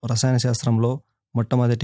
రసాయన శాస్త్రంలో మొట్టమొదటి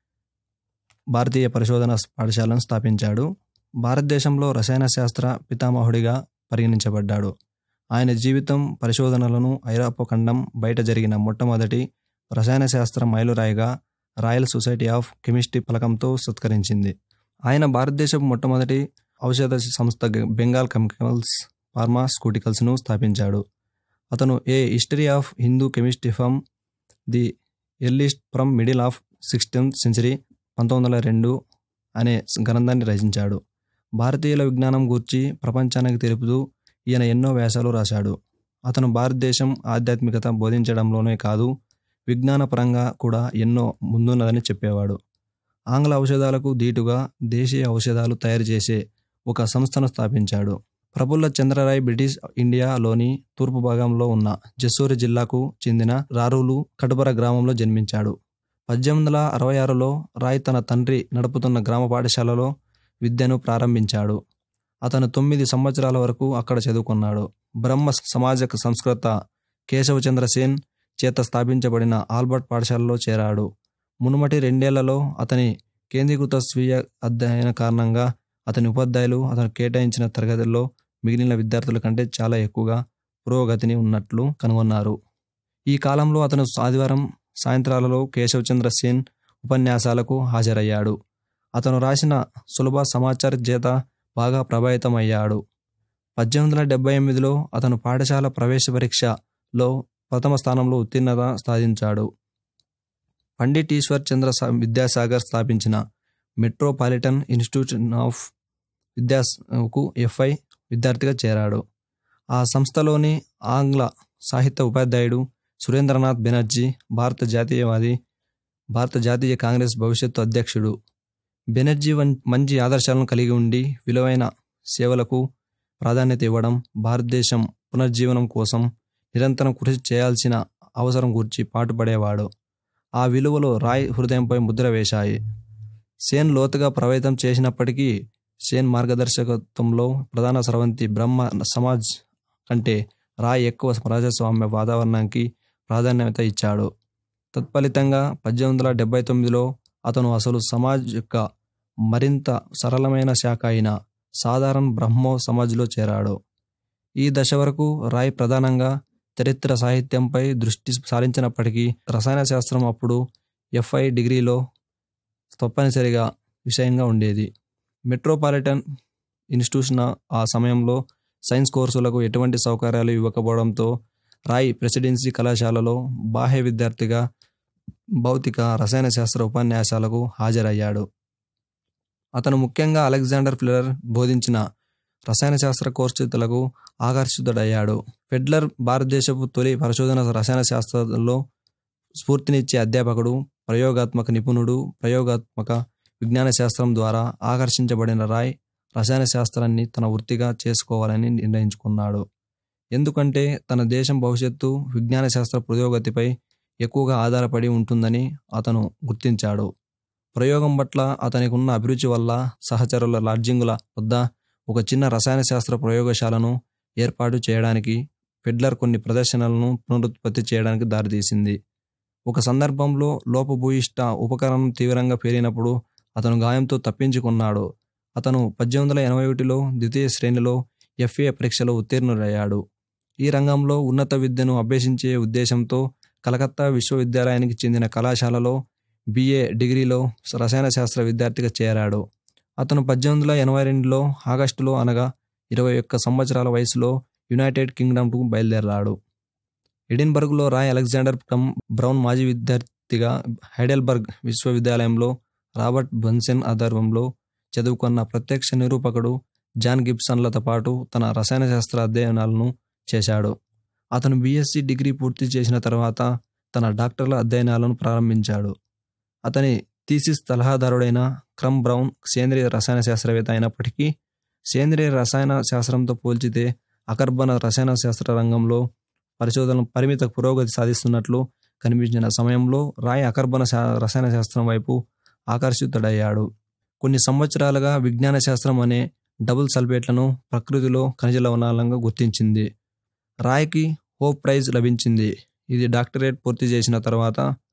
భారతీయ పరిశోధన పాఠశాలను స్థాపించాడు భారతదేశంలో రసాయన శాస్త్ర పితామహుడిగా పరిగణించబడ్డాడు ఆయన జీవితం పరిశోధనలను ఐరోపా ఖండం బయట జరిగిన మొట్టమొదటి రసాయన శాస్త్ర మైలురాయిగా రాయల్ సొసైటీ ఆఫ్ కెమిస్ట్రీ పలకంతో సత్కరించింది ఆయన భారతదేశపు మొట్టమొదటి ఔషధ సంస్థ బెంగాల్ కెమికల్స్ ఫార్మాస్యూటికల్స్ను స్థాపించాడు అతను a history of Hindu chemistry from the earliest from middle of sixteenth century పంతొమ్మిది వందల రెండు అనే గ్రంథాన్ని రచించాడు భారతీయుల విజ్ఞానం గూర్చి ప్రపంచానికి తెలుపుతూ ఈయన ఎన్నో వ్యాసాలు రాశాడు అతను భారతదేశం ఆధ్యాత్మికత బోధించడంలోనే కాదు విజ్ఞానపరంగా కూడా ఎన్నో ముందున్నదని చెప్పేవాడు ఆంగ్ల ఔషధాలకు ధీటుగా దేశీయ ఔషధాలు తయారు చేసే ఒక సంస్థను స్థాపించాడు ప్రఫుల్ల చంద్రరాయ్ బ్రిటిష్ ఇండియాలోని తూర్పు భాగంలో ఉన్న జస్సూరి జిల్లాకు చెందిన రారూలు కటుబర గ్రామంలో జన్మించాడు పద్దెనిమిది వందల అరవై ఆరులో రాయ్ తన తండ్రి నడుపుతున్న గ్రామ పాఠశాలలో విద్యను ప్రారంభించాడు అతను తొమ్మిది సంవత్సరాల వరకు అక్కడ చదువుకున్నాడు బ్రహ్మ సమాజక సంస్కృత కేశవచంద్ర సేన్ చేత స్థాపించబడిన ఆల్బర్ట్ పాఠశాలలో చేరాడు మునుమటి రెండేళ్లలో అతని కేంద్రీకృత స్వీయ అధ్యయన కారణంగా అతని ఉపాధ్యాయులు అతను కేటాయించిన తరగతుల్లో మిగిలిన విద్యార్థుల కంటే చాలా ఎక్కువగా పురోగతిని ఉన్నట్లు కనుగొన్నారు ఈ కాలంలో అతను ఆదివారం సాయంత్రాలలో కేశవచంద్ర సేన్ ఉపన్యాసాలకు హాజరయ్యాడు అతను రాసిన సులభ సమాచార చేత బాగా ప్రభావితమయ్యాడు పద్దెనిమిది వందల డెబ్బై ఎనిమిదిలో అతను పాఠశాల ప్రవేశ పరీక్షలో ప్రథమ స్థానంలో ఉత్తీర్ణత సాధించాడు పండిట్ ఈశ్వర్ చంద్ర విద్యాసాగర్ స్థాపించిన మెట్రోపాలిటన్ ఇన్స్టిట్యూషన్ ఆఫ్ విద్యాకు ఎఫ్ఐ విద్యార్థిగా చేరాడు ఆ సంస్థలోని ఆంగ్ల సాహిత్య ఉపాధ్యాయుడు సురేంద్రనాథ్ బెనర్జీ భారత జాతీయవాది భారత జాతీయ కాంగ్రెస్ భవిష్యత్తు అధ్యక్షుడు బెనర్జీ మంచి ఆదర్శాలను కలిగి ఉండి విలువైన సేవలకు ప్రాధాన్యత ఇవ్వడం భారతదేశం పునర్జీవనం కోసం నిరంతరం కృషి చేయాల్సిన అవసరం గురించి పాటుపడేవాడు ఆ విలువలు రాయ్ హృదయంపై ముద్ర వేశాయి సేన్ లోతుగా ప్రభావితం చేసినప్పటికీ సేన్ మార్గదర్శకత్వంలో ప్రధాన స్రవంతి బ్రహ్మ సమాజ్ కంటే రాయ్ ఎక్కువ ప్రజాస్వామ్య వాతావరణానికి ప్రాధాన్యత ఇచ్చాడు తత్ఫలితంగా పద్దెనిమిది వందల డెబ్బై తొమ్మిదిలో అతను అసలు సమాజ్ యొక్క మరింత సరళమైన శాఖ అయిన సాధారణ బ్రహ్మో సమాజ్లో చేరాడు ఈ దశ వరకు రాయ్ ప్రధానంగా చరిత్ర సాహిత్యంపై దృష్టి సారించినప్పటికీ రసాయన శాస్త్రం అప్పుడు ఎఫ్ఐ డిగ్రీలో తప్పనిసరిగా విషయంగా ఉండేది మెట్రోపాలిటన్ ఇన్స్టిట్యూషన్ ఆ సమయంలో సైన్స్ కోర్సులకు ఎటువంటి సౌకర్యాలు ఇవ్వకపోవడంతో రాయ్ ప్రెసిడెన్సీ కళాశాలలో బాహ్య విద్యార్థిగా భౌతిక రసాయన శాస్త్ర ఉపన్యాసాలకు హాజరయ్యాడు అతను ముఖ్యంగా అలెగ్జాండర్ ఫ్లెర్ బోధించిన రసాయన శాస్త్ర కోర్సులకు ఆకర్షితుడయ్యాడు ఫెడ్లర్ భారతదేశపు తొలి పరిశోధన రసాయన శాస్త్రంలో స్ఫూర్తినిచ్చే అధ్యాపకుడు ప్రయోగాత్మక నిపుణుడు ప్రయోగాత్మక విజ్ఞాన శాస్త్రం ద్వారా ఆకర్షించబడిన రాయ్ రసాయన శాస్త్రాన్ని తన వృత్తిగా చేసుకోవాలని నిర్ణయించుకున్నాడు ఎందుకంటే తన దేశం భవిష్యత్తు విజ్ఞాన శాస్త్ర పురోగతిపై ఎక్కువగా ఆధారపడి ఉంటుందని అతను గుర్తించాడు ప్రయోగం పట్ల అతనికి ఉన్న అభిరుచి వల్ల సహచరుల లాడ్జింగుల వద్ద ఒక చిన్న రసాయన శాస్త్ర ప్రయోగశాలను ఏర్పాటు చేయడానికి ఫెడ్లర్ కొన్ని ప్రదర్శనలను పునరుత్పత్తి చేయడానికి దారితీసింది ఒక సందర్భంలో లోపభూయిష్ట ఉపకరణం తీవ్రంగా పేరినప్పుడు అతను గాయంతో తప్పించుకున్నాడు అతను పద్దెనిమిది వందల ఎనభై ఒకటిలో ద్వితీయ శ్రేణిలో ఎఫ్ఏ పరీక్షలో ఉత్తీర్ణుడయ్యాడు ఈ రంగంలో ఉన్నత విద్యను అభ్యసించే ఉద్దేశంతో కలకత్తా విశ్వవిద్యాలయానికి చెందిన కళాశాలలో బిఏ డిగ్రీలో రసాయన శాస్త్ర విద్యార్థిగా చేరాడు అతను పద్దెనిమిది వందల ఎనభై రెండులో ఆగస్టులో అనగా ఇరవై ఒక్క సంవత్సరాల వయసులో యునైటెడ్ కింగ్డమ్కు బయలుదేరాడు ఎడిన్బర్గ్లో రాయ్ అలెగ్జాండర్ కమ్ బ్రౌన్ మాజీ విద్యార్థిగా హైడెల్బర్గ్ విశ్వవిద్యాలయంలో రాబర్ట్ బన్సెన్ ఆధ్వర్యంలో చదువుకున్న ప్రత్యక్ష నిరూపకుడు జాన్ గిబ్సన్లతో పాటు తన రసాయన శాస్త్ర అధ్యయనాలను చేశాడు అతను బీఎస్సీ డిగ్రీ పూర్తి చేసిన తర్వాత తన డాక్టర్ల అధ్యయనాలను ప్రారంభించాడు అతని థీసిస్ సలహాదారుడైన క్రమ్ బ్రౌన్ సేంద్రియ రసాయన శాస్త్రవేత్త అయినప్పటికీ సేంద్రియ రసాయన శాస్త్రంతో పోల్చితే అకర్బన రసాయన శాస్త్ర రంగంలో పరిశోధన పరిమిత పురోగతి సాధిస్తున్నట్లు కనిపించిన సమయంలో రాయ్ అకర్బన రసాయన శాస్త్రం వైపు ఆకర్షితుడయ్యాడు కొన్ని సంవత్సరాలుగా విజ్ఞాన శాస్త్రం అనే డబుల్ సల్ఫేట్లను ప్రకృతిలో ఖనిజ లవణాలంగా గుర్తించింది రాయ్కి హోప్ ప్రైజ్ లభించింది ఇది డాక్టరేట్ పూర్తి చేసిన తర్వాత